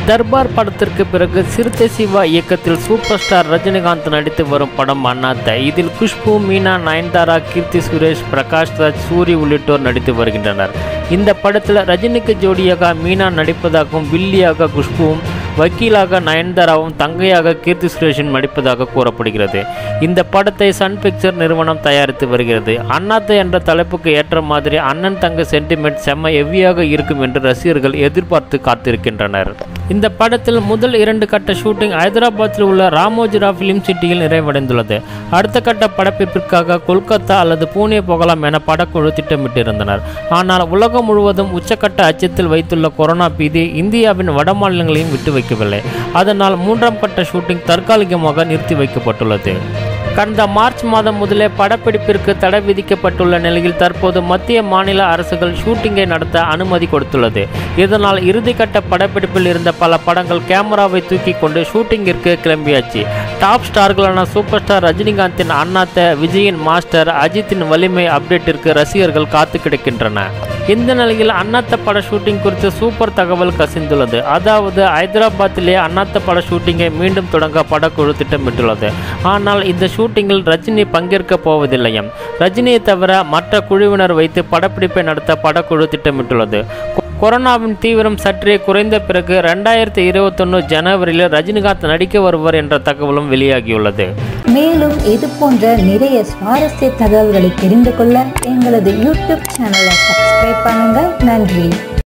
தர்பார் படத்திற்கு பிறகு சிறுத்தை சிவா இயக்கத்தில் சூப்பர் ஸ்டார் ரஜினிகாந்த் நடித்து வரும் படம் அண்ணாத்த இதில் குஷ்பு மீனா நயன்தாரா கீர்த்தி சுரேஷ் பிரகாஷ் ராஜ் சூரி உள்ளிட்டோர் நடித்து வருகின்றனர் இந்த படத்தில் ரஜினிக்கு ஜோடியாக மீனா நடிப்பதாகவும் வில்லியாக குஷ்புவும் வக்கீலாக நயன்தாராவும் தங்கையாக கீர்த்தி சுரேஷும் நடிப்பதாக கூறப்படுகிறது இந்த படத்தை சன் பிக்சர் நிறுவனம் தயாரித்து வருகிறது அண்ணாத்தை என்ற தலைப்புக்கு ஏற்ற மாதிரி அண்ணன் தங்க சென்டிமெண்ட் செம்ம எவ்வியாக இருக்கும் என்று ரசிகர்கள் எதிர்பார்த்து காத்திருக்கின்றனர் இந்த படத்தில் முதல் இரண்டு கட்ட ஷூட்டிங் ஹைதராபாத்தில் உள்ள ராமோஜிரா பிலிம் சிட்டியில் நிறைவடைந்துள்ளது அடுத்த கட்ட படப்பிற்காக கொல்கத்தா அல்லது பூனே போகலாம் என படக்குழு திட்டமிட்டிருந்தனர் ஆனால் உலகம் முழுவதும் உச்சக்கட்ட அச்சத்தில் வைத்துள்ள கொரோனா பீதி இந்தியாவின் வட மாநிலங்களையும் விட்டு வைக்கவில்லை அதனால் மூன்றாம் கட்ட ஷூட்டிங் தற்காலிகமாக நிறுத்தி வைக்கப்பட்டுள்ளது கடந்த மார்ச் மாதம் முதலே படப்பிடிப்பிற்கு தடை விதிக்கப்பட்டுள்ள நிலையில் தற்போது மத்திய மாநில அரசுகள் ஷூட்டிங்கை நடத்த அனுமதி கொடுத்துள்ளது இதனால் இறுதிக்கட்ட படப்பிடிப்பில் இருந்த பல படங்கள் கேமராவை தூக்கி கொண்டு ஷூட்டிங்கிற்கு கிளம்பியாச்சு டாப் ஸ்டார்களான சூப்பர் ஸ்டார் ரஜினிகாந்தின் அண்ணாத்த விஜயின் மாஸ்டர் அஜித்தின் வலிமை அப்டேட்டிற்கு ரசிகர்கள் காத்து கிடக்கின்றன இந்த நிலையில் அண்ணாத்த பட ஷூட்டிங் குறித்து சூப்பர் தகவல் கசிந்துள்ளது அதாவது ஹைதராபாத்திலே அண்ணாத்த பட ஷூட்டிங்கை மீண்டும் தொடங்க படக்குழு திட்டமிட்டுள்ளது ஆனால் இந்த ஷூட்டிங்கில் ரஜினி பங்கேற்க போவதில்லையாம் ரஜினியை தவிர மற்ற குழுவினர் வைத்து படப்பிடிப்பை நடத்த படக்குழு திட்டமிட்டுள்ளது கொ- கொரோனாவின் தீவிரம் சற்றே குறைந்த பிறகு ரெண்டாயிரத்தி இருபத்தொன்று ஜனவரியில் ரஜினிகாந்த் நடிக்க வருவார் என்ற தகவலும் வெளியாகியுள்ளது மேலும் இது போன்ற நிறைய சுவாரஸ்ய தகவல்களை தெரிந்து கொள்ள எங்களது யூடியூப் சேனலை சப்ஸ்கிரைப் பண்ணுங்க நன்றி